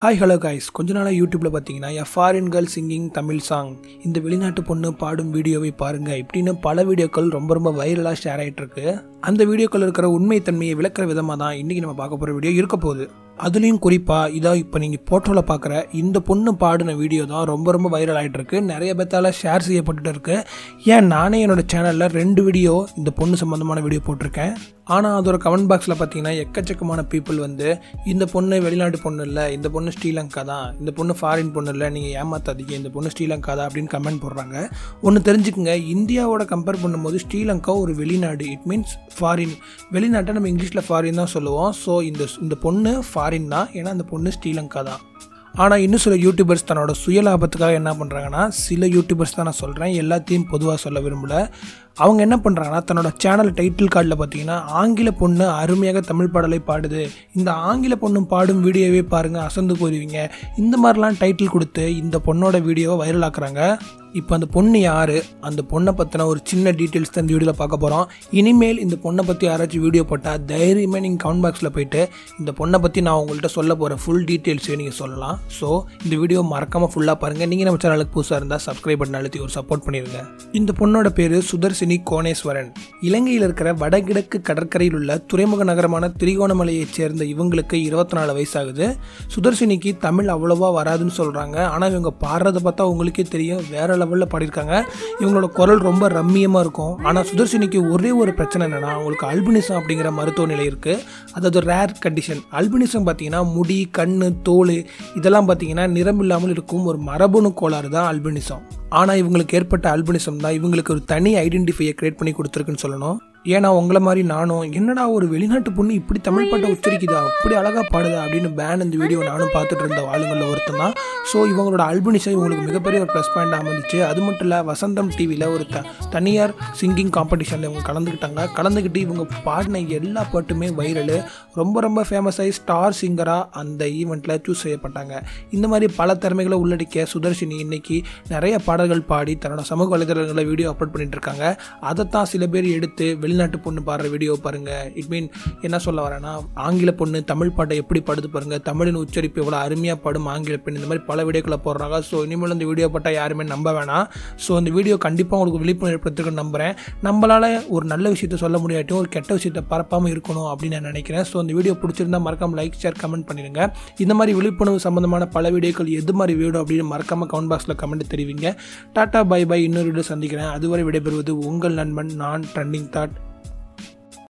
hi hello guys கொஞ்ச நாளாக யூடியூப்பில் பார்த்தீங்கன்னா a foreign girl singing Tamil song இந்த வெளிநாட்டு பொண்ணு பாடும் வீடியோவை பாருங்க இப்படின்னு பல வீடியோக்கள் ரொம்ப ரொம்ப வைரலாக ஷேர் ஆகிட்டு இருக்கு அந்த வீடியோக்கள் இருக்கிற உண்மைத்தன்மையை விளக்குற விதமாக தான் இன்றைக்கி நம்ம பார்க்க போகிற வீடியோ இருக்க போகுது அதுலேயும் குறிப்பாக இதா இப்போ நீங்கள் போட்டோவில் பார்க்குற இந்த பொண்ணு பாடின வீடியோ தான் ரொம்ப ரொம்ப வைரல் ஆகிட்டு இருக்கு நிறைய பேத்தால் ஷேர் செய்யப்பட்டுட்டு இருக்கு ஏன் நானே என்னோட சேனலில் ரெண்டு வீடியோ இந்த பொண்ணு சம்மந்தமான வீடியோ போட்டிருக்கேன் ஆனால் அதோட கமெண்ட் பாக்ஸில் பார்த்தீங்கன்னா எக்கச்சக்கமான பீப்புள் வந்து இந்த பொண்ணு வெளிநாட்டு பொண்ணு இல்லை இந்த பொண்ணு ஸ்ரீலங்கா தான் இந்த பொண்ணு ஃபாரின் பொண்ணு இல்லை நீங்கள் ஏமாத்தாதீங்க இந்த பொண்ணு ஸ்ரீலங்கா தான் அப்படின்னு கமெண்ட் போடுறாங்க ஒன்று தெரிஞ்சுக்குங்க இந்தியாவோட கம்பேர் பண்ணும்போது ஸ்ரீலங்கா ஒரு வெளிநாடு இட் மீன்ஸ் ஃபாரின் வெளிநாட்டை நம்ம இங்கிலீஷில் ஃபாரின் தான் சொல்லுவோம் ஸோ இந்த இந்த பொண்ணு ஃபாரின் தான் ஏன்னா அந்த பொண்ணு ஸ்ரீலங்கா தான் ஆனால் இன்னும் சில யூடியூபர்ஸ் தன்னோட சுய லாபத்துக்காக என்ன பண்ணுறாங்கன்னா சில யூடியூபர்ஸ் தான் நான் சொல்கிறேன் எல்லாத்தையும் பொதுவாக சொல்ல விரும்பல அவங்க என்ன பண்ணுறாங்கன்னா தன்னோட சேனல் டைட்டில் கார்டில் பார்த்தீங்கன்னா ஆங்கில பொண்ணு அருமையாக தமிழ் பாடலை பாடுது இந்த ஆங்கில பொண்ணு பாடும் வீடியோவே பாருங்கள் அசந்து போயிருவீங்க இந்த மாதிரிலாம் டைட்டில் கொடுத்து இந்த பொண்ணோட வீடியோவை வைரல் ஆக்குறாங்க இப்போ அந்த பொண்ணு யார் அந்த பொண்ணை பற்றின ஒரு சின்ன டீட்டெயில்ஸ் தான் இந்த வீடியோவில் பார்க்க போகிறோம் இனிமேல் இந்த பொண்ணை பற்றி யாராச்சும் வீடியோ போட்டால் தைரியமாக நீங்கள் கமெண்ட் பாக்ஸில் போயிட்டு இந்த பொண்ணை பற்றி நான் உங்கள்கிட்ட சொல்ல போகிற ஃபுல் டீட்டெயில்ஸையும் நீங்கள் சொல்லலாம் ஸோ இந்த வீடியோ மறக்காமல் ஃபுல்லாக பாருங்கள் நீங்கள் நம்ம சேனலுக்கு புதுசாக இருந்தால் சப்ஸ்கிரைப் பண்ண அழுத்தி ஒரு சப்போர்ட் பண்ணிடுங்க இந்த பொண்ணோட பேர் சுதர்சினி கோணேஸ்வரன் இலங்கையில் இருக்கிற வடகிழக்கு கடற்கரையில் உள்ள துறைமுக நகரமான திரிகோணமலையைச் சேர்ந்த இவங்களுக்கு இருபத்தி நாலு வயசாகுது சுதர்சினிக்கு தமிழ் அவ்வளோவா வராதுன்னு சொல்கிறாங்க ஆனால் இவங்க பாடுறதை பார்த்தா உங்களுக்கே தெரியும் வேற லெவலில் பாடியிருக்காங்க இவங்களோட குரல் ரொம்ப ரம்மியமாக இருக்கும் ஆனால் சுதர்சினிக்கு ஒரே ஒரு பிரச்சனை என்னென்னா அவங்களுக்கு அல்பினிசம் அப்படிங்கிற மருத்துவ நிலை இருக்குது அதாவது ரேர் கண்டிஷன் அல்பினிசம் பார்த்தீங்கன்னா முடி கண் தோல் இதெல்லாம் பார்த்தீங்கன்னா நிறம் இல்லாமல் இருக்கும் ஒரு மரபணு கோளாறு தான் அல்பினிசம் ஆனால் இவங்களுக்கு ஏற்பட்ட அல்பினிசம் தான் இவங்களுக்கு ஒரு தனி ஐடென்டிஃபையை கிரியேட் பண்ணி கொடுத்துருக்குன்னு சொல்லணும் ஏன்னா உங்களை மாதிரி நானும் என்னடா ஒரு வெளிநாட்டு பொண்ணு இப்படி தமிழ் பாட்டை உச்சரிக்குதா அப்படி அழகாக பாடுதா அப்படின்னு பேன் இந்த வீடியோ நானும் பார்த்துட்டு இருந்த ஆளுங்களில் ஒருத்தன் தான் ஸோ இவங்களோட அல்பினிசம் இவங்களுக்கு மிகப்பெரிய ஒரு ப்ளஸ் பாயிண்ட் அமைந்துச்சு அது மட்டும் இல்லை வசந்தம் டிவியில் ஒரு த தனியார் சிங்கிங் காம்படிஷனில் இவங்க கலந்துக்கிட்டாங்க கலந்துக்கிட்டு இவங்க பாடின எல்லா பாட்டுமே வைரலு ரொம்ப ரொம்ப ஃபேமஸ் ஆகி ஸ்டார் சிங்கராக அந்த ஈவெண்ட்டில் சூஸ் செய்யப்பட்டாங்க இந்த மாதிரி பல திறமைகளை உள்ளடக்கிய சுதர்ஷினி இன்னைக்கு நிறைய பாடல்கள் பாடி தன்னோட சமூக வலைதளங்களில் வீடியோ அப்லோட் பண்ணிட்டு இருக்காங்க அதைத்தான் சில பேர் எடுத்து வெளிநாட்டு பொண்ணு பாடுற வீடியோ பாருங்க இட் மீன் என்ன சொல்ல வரேன்னா ஆங்கில பொண்ணு தமிழ் பாட்டை எப்படி பாடுது பாருங்க தமிழின் உச்சரிப்பு எவ்வளோ அருமையாக பாடும் ஆங்கில பெண் இந்த மாதிரி பல வீடியோக்களை போடுறாங்க ஸோ இனிமேல் இந்த வீடியோ பாட்டை யாருமே நம்ப வேணாம் ஸோ இந்த வீடியோ கண்டிப்பாக உங்களுக்கு விழிப்புணர்வு ஏற்படுத்திருக்குன்னு நம்புகிறேன் நம்மளால் ஒரு நல்ல விஷயத்த சொல்ல முடியாட்டியும் ஒரு கெட்ட விஷயத்தை பரப்பாமல் இருக்கணும் அப்படின்னு நான் நினைக்கிறேன் ஸோ இந்த வீடியோ பிடிச்சிருந்தா மறக்காம லைக் ஷேர் கமெண்ட் பண்ணிடுங்க இந்த மாதிரி விழிப்புணர்வு சம்பந்தமான பல வீடியோக்கள் எது மாதிரி வீடியோ அப்படின்னு மறக்காம கமெண்ட் பாக்ஸில் கமெண்ட் தெரிவிங்க டாட்டா பை பை இன்னொரு வீடியோ சந்திக்கிறேன் அதுவரை விடைபெறுவது உங்கள் நண்பன் நான் ட்ரெண்டிங் தாட்